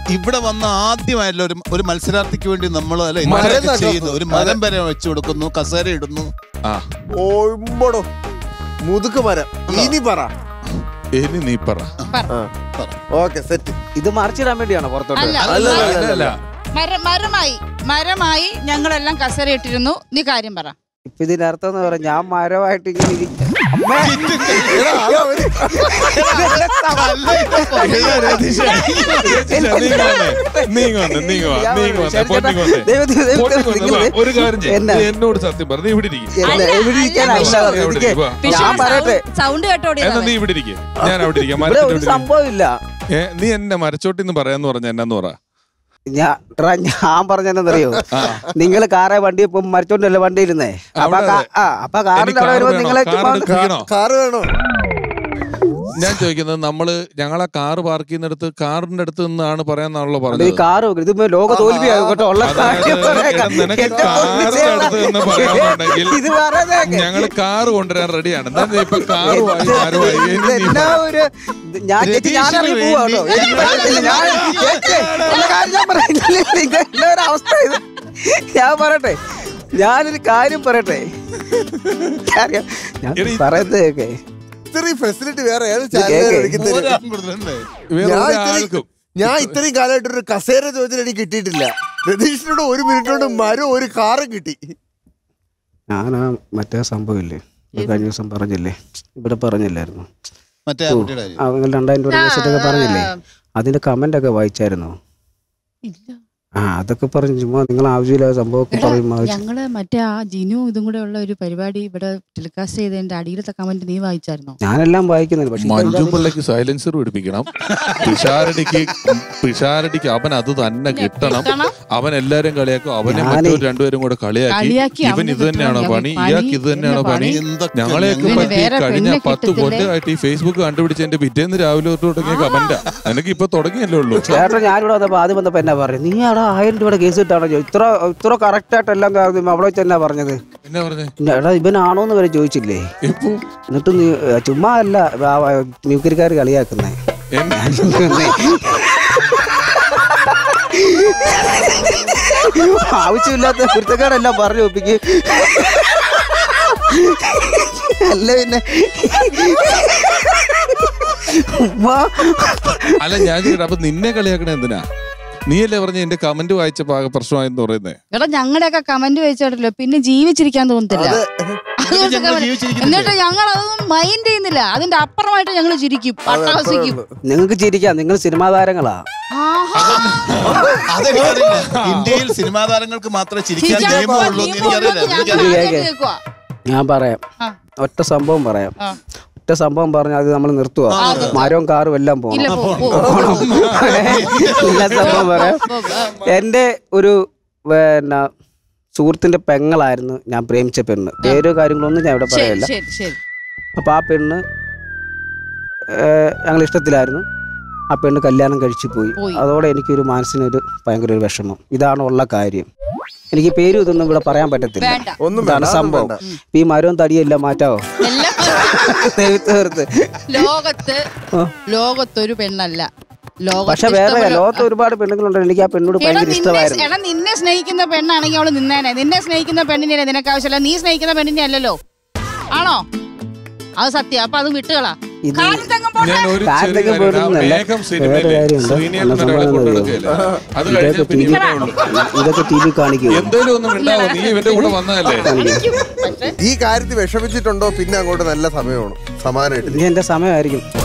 ഇവിടെ വന്ന ആദ്യമായല്ലോ ഒരു ഒരു മത്സരാർത്ഥിക്ക് വേണ്ടി നമ്മൾ അല്ലെ മരം ഇതൊക്കെ നട്ടു. ചെയ്യുന്നു ഒരു മരം വരെ വെച്ചു കൊടുക്കുന്നു കസേര ഇടുന്നു ആ ഓമ്പടോ മുതുക്ക് മരം ഇനി പറ ഇനി നീ പറ ഓക്കെ സെറ്റ് ഇത് മറിച്ചിടാൻ വേണ്ടിയാണോ പുറത്തോട്ട് അല്ല അല്ല, അല്ല, അല്ല, അല്ല മര- മരമായി മരമായി ഞങ്ങളെല്ലാം കസേര ഇട്ടിരുന്നു നീ കാര്യം പറ ഇപ്പൊ ഇതിന്റെ അർത്ഥം എന്ന് പറയാം ഞാൻ മരമായിട്ട് ഇങ്ങനെ ഇരിക്ക- അമ്മേ! എടാ, അത് അവര് നീങ്ങ വന്ന് നീങ്ങ വാ ഞാൻ നീങ്ങ വന്ന് ശരി, പൊന്നിങ് ചേട്ടാ. ദൈവത്തിന് ദൈവത്തിന് പൊന്നിങ് വന്ന് വാ. നിങ്ങൾ- ഒരു കാര്യം ചെയ്യ്. എന്നാ? നീ എന്നോട് സത്യം പറഞ്ഞു ഇവിടെ ഇരിക്കും എന്നെ അല്ല, എവിടെ ഇരിക്കാനാ അല്ല, ഇല്ല പറഞ്ഞത്? ഇവിടെ എനിക്ക് ഇരിക്ക്. വാ. ഞാൻ പറയട്ടെ സൗണ്ട് കേട്ടോടി എന്നാ നീ ഇവിടെ ഇരിക്കും ഞാൻ അവിടെ ഇരിക്കാം ഇവിടെ ഒരു മരത്തിന്റെ സംഭവം ഇല്ല ഏ നീ എന്നെ മരച്ചോട്ടിന്ന് പറയാന്ന് പറഞ്ഞ എന്നാന്ന് പറ ഞാൻ എടാ, ഞാൻ പറഞ്ഞെന്നറിയോ ആ. നിങ്ങൾ കാറെ വണ്ടി ഇപ്പൊ മരിച്ചോണ്ടല്ലേ വണ്ടി ഇരുന്നേ അപ്പൊ അവിടെ കാ- ആ അപ്പൊ കാറിന്റെ എനിക്ക് അവിടെ കാറ് വരുമ്പോ വേണോ? നിങ്ങളെ കാറ് ചുമ്മാ എടുപ്പിക്കണോ? കാറ് വേണോ ഞാൻ ചോദിക്കുന്നത് നമ്മള് ഞങ്ങളെ കാറ് പാർക്ക് ചെയ്യുന്നിടത്ത് കാറിന്റെ അടുത്ത് നിന്നാണ് പറയാന്നാണല്ലോ ഈ പറഞ്ഞത് കാറ് ഇത് ലോക തോൽവിയാകും കേട്ടോ ഉള്ള അതായത് കാര്യം പറയാം. എടാ, നിനക്ക് എന്റെ പൊന്നു കാറിന്റെ ചേട്ടാ. അടുത്ത് നിന്ന് പറയാനുണ്ടെങ്കിൽ ഇത് പറയുന്നതൊക്കെ. ഞങ്ങള് കാറ് കൊണ്ടുവരാൻ റെഡിയാണ് എന്നാ നീ ഇപ്പൊ കാറുമായി ആരുമായി ഇനി നീ ഇതെല്ലാം ഒരു ഞാൻ ചേച്ചി ഞാൻ ഇറങ്ങി പോവാ കേട്ടോ എനിക്ക് പറ്റത്തില്ല. ഞാൻ ചേച്ചി ഉള്ള കാര്യം ഞാൻ പറയുന്നില്ല നിങ്ങളുടെ ഒരു അവസ്ഥ ഇത് ഞാൻ പറയട്ടെ ഞാനൊരു കാര്യം പറയട്ടെ അറിയാം ഞാൻ എടി, പറയുന്നത് കേക്കെ ഇത്രയും ഫെസിലിറ്റി വേറെ ഏത് കേക്ക്. ചാനൽ ഒരാളും കൊടുത്തിട്ടുണ്ടേ. വേറെ ഞാൻ ഒരാൾക്കും ഇത്രയും- ഞാൻ ഇത്രയും കാലമായിട്ട് ഒരു കസേര ചോദിച്ചിട്ട് എനിക്ക് കിട്ടിയിട്ടില്ല രതീഷിനോട് ഒരു മിനിറ്റ് കൊണ്ട് മരം ഒരു കാറും കിട്ടി ഞാൻ ആ മറ്റേ സംഭവമില്ലേ ഇത് കഴിഞ്ഞ ദിവസം പറഞ്ഞില്ലേ ഇവിടെ പറഞ്ഞില്ലായിരുന്നു മറ്റേ ആ കുട്ടിയുടെ കാര്യം. അവങ്ങൾ രണ്ടായിരം രൂപ വെച്ചിട്ടൊക്കെ പറഞ്ഞില്ലേ അതിന്റെ കമന്റ് ഒക്കെ വായിച്ചായിരുന്നോ ഇല്ല ആ അതൊക്കെ പറഞ്ഞു ചുമ്മാ നിങ്ങൾ ആവശ്യമില്ലാത്ത സംഭവമൊക്കെ പറയും വായിച്ചു. ഞങ്ങള് മറ്റേ ആ ജിനു ഇതും കൂടെ ഉള്ള ഒരു പരിപാടി ഇവിടെ ടെലികാസ്റ്റ് ചെയ്തതിന്റെ അടിയിലത്തെ കമന്റ് നീ വായിച്ചായിരുന്നോ ഞാനെല്ലാം വായിക്കുന്നുണ്ട് പക്ഷെ മഞ്ജു പിള്ളയ്ക്ക് സൈലൻസർ പിടിപ്പിക്കണം പിഷാരടിക്ക് പിഷാരടിക്ക് അവൻ അത് തന്നെ കിട്ടണം കിട്ടണം. അവൻ എല്ലാരും കളിയാക്കും അവനെ ഞാനേ- മറ്റൊരു രണ്ടുപേരും കൂടെ കളിയാക്കി കളിയാക്കി ഇവൻ അവന് ഇത് തന്നെയാണോ കിട്ടണം. പണി പണി ഇയാൾക്ക് ഇത് തന്നെയാണോ എന്നെ പണി പണി. എന്തൊക്കെ ഞങ്ങളെയൊക്കെ ഞങ്ങൾ- പറ്റി വേറെ കഴിഞ്ഞ പെണ്ണെ പത്ത് കിട്ടത്തില്ലേ? കൊല്ലമായിട്ട് ഈ ഫേസ്ബുക്ക് കണ്ടുപിടിച്ചതിന്റെ പിറ്റേന്ന് രാവിലെ തൊട്ട് തുടങ്ങിയ കമന്റാ നിനക്ക് ഇപ്പൊ തുടങ്ങിയല്ലേ ഉള്ളൂ ചേട്ടൻ ഞാനിവിടെ വന്നപ്പോ ആദ്യം വന്നപ്പോ എന്നാ പറഞ്ഞു നീ അവിടെ ആയിരം രൂപയുടെ കേസ് ഇട്ടാണോ ചോദിച്ചു. ഇത്ര ഇത്ര കറക്റ്റ് ആയിട്ട് എല്ലാം കാര്യം അവിടെ വെച്ച് എന്നാ പറഞ്ഞത് എന്നാ പറഞ്ഞേ എടാ ഇവനാണോന്ന് വരെ ചോദിച്ചില്ലേ ഇപ്പൊ എന്നിട്ട് നീ ചുമ്മാ അല്ല മ്യൂക്കരിക്കാർ കളിയാക്കുന്നേ എന്നെ ആവശ്യമില്ലാത്ത കുരുത്തക്കാടെല്ലാം പറഞ്ഞു ഒപ്പിക്ക് അല്ല പിന്നെ ഉമ്മ അല്ല ഞാൻ ചോദിക്കട്ടെ, അപ്പൊ നിന്നെ കളിയാക്കണ എന്തിനാ നീയല്ലേ പറഞ്ഞ എന്റെ കമന്റ് വായിച്ച പാക പ്രശ്നമായെന്ന് പറയുന്നേ എടാ ഞങ്ങളുടെയൊക്കെ കമന്റ് വെച്ചിട്ടില്ലോ പിന്നെ ജീവിച്ചിരിക്കാൻ തോന്നത്തില്ല അതുകൊണ്ട് ഞങ്ങൾ comment. ജീവിച്ചിരിക്കുന്നില്ലേ? എന്നിട്ട് ഞങ്ങൾ അതൊന്നും മൈൻഡ് ചെയ്യുന്നില്ല അതിന്റെ അപ്പുറമായിട്ട് ഞങ്ങൾ ചിരിക്കും അട്ടഹസിക്കും നിങ്ങൾക്ക് ചിരിക്കാം നിങ്ങൾ സിനിമാ താരങ്ങളാ ആഹാ. അതെനിക്കറിയില്ല ഇന്ത്യയിൽ സിനിമാ താരങ്ങൾക്ക് മാത്രമേ ചിരിക്കാൻ ചിരിക്കാൻ നിയമമുള്ളൂ എന്ന് നിയമം എനിക്കറിയില്ല ഉണ്ടെന്ന് എനിക്കറിയില്ല ഞങ്ങൾ കേക്ക്. ആദ്യമായിട്ട് കേൾക്കുവാ. ഞാൻ പറയാം ആ. ഒറ്റ സംഭവം പറയാം ആ. ഒറ്റ സംഭവം പറഞ്ഞാൽ അത് നമ്മൾ നിർത്തുക മരവും കാറും എല്ലാം ഇല്ല പോകണം പോ, പോ, പോ, പോ. ഇല്ല സംഭവം പറയാം പോ, പോ. എൻ്റെ ഒരു പിന്നെ സുഹൃത്തിന്റെ പെങ്ങളായിരുന്നു ഞാൻ പ്രേമിച്ച പെണ്ണ് പേരോ കാര്യങ്ങളൊന്നും ഞാൻ ഇവിടെ ശരി പറയല്ല ശരി ശരി അപ്പോൾ ആ പെണ്ണ് ഏഹ്, ഞങ്ങൾ ഇഷ്ടത്തിലായിരുന്നു ആ പെണ്ണ് കല്യാണം കഴിച്ചു പോയി പോയി. അതോടെ എനിക്കൊരു മനസ്സിനൊരു ഭയങ്കര ഒരു വിഷമം ഇതാണ് ഉള്ള കാര്യം എനിക്ക് പേരും ഇതൊന്നും ഇവിടെ പറയാൻ പറ്റത്തില്ല വേണ്ട ഒന്നും ഇതാണ് വേണ്ട, സംഭവം ഒന്നും വേണ്ട. ഇപ്പൊ ഈ മരവും തടിയെല്ലാം മാറ്റാവോ എല്ലാം തീർത്ത് ലോകത്ത് ആ. ലോകത്തൊരു പെണ്ണല്ല ലോകത്ത് പക്ഷെ വേറെ ഇഷ്ടംപോലെ- ലോകത്ത് ഒരുപാട് പെണ്ണുങ്ങളുണ്ട് എനിക്ക് ആ പെണ്ണോട് എടാ, ഭയങ്കര നിന്നെ ഇഷ്ടമായിരുന്നു എടാ നിന്നെ സ്നേഹിക്കുന്ന പെണ്ണാണെങ്കിൽ അവള് നിന്നേനെ നിന്നെ സ്നേഹിക്കുന്ന പെണ്ണിനെ നിനക്ക് ആവശ്യമില്ല നീ സ്നേഹിക്കുന്ന പെണ്ണിനെ അല്ലല്ലോ ആണോ അത് സത്യം അപ്പൊ അത് വിട്ടുകളാ ഇത് കാര്യം തെങ്ങും പോട്ടെ. ഞാൻ ഒരു കാര്യം ചെറിയ കാര്യം, ആ പോയിരുന്നല്ല. മേഘം വേറെ സിനിമയിലെ കാര്യമുണ്ട്. ശ്രീനിയൻ നല്ല എന്നൊരാളെ സംഭവം കൊണ്ടുനടക്കുകയില്ലേ? അത് കഴിഞ്ഞാൽ ഇതൊക്കെ പിന്നെ ടി വി ഇവനേ ഉള്ളൂ. ഇതൊക്കെ ടി വി കാണിക്കും എന്തേലും ഒന്നും ഉണ്ടാവും നീ ഇവന്റെ കൂടെ വന്നതല്ലേ കാണിക്കും. പക്ഷെ ഈ കാര്യത്തിൽ വിഷമിച്ചിട്ടുണ്ടോ പിന്നെ അങ്ങോട്ട് നല്ല സമയമാണ് സമാനമായിട്ട് ഇനി എന്റെ സമയമായിരിക്കും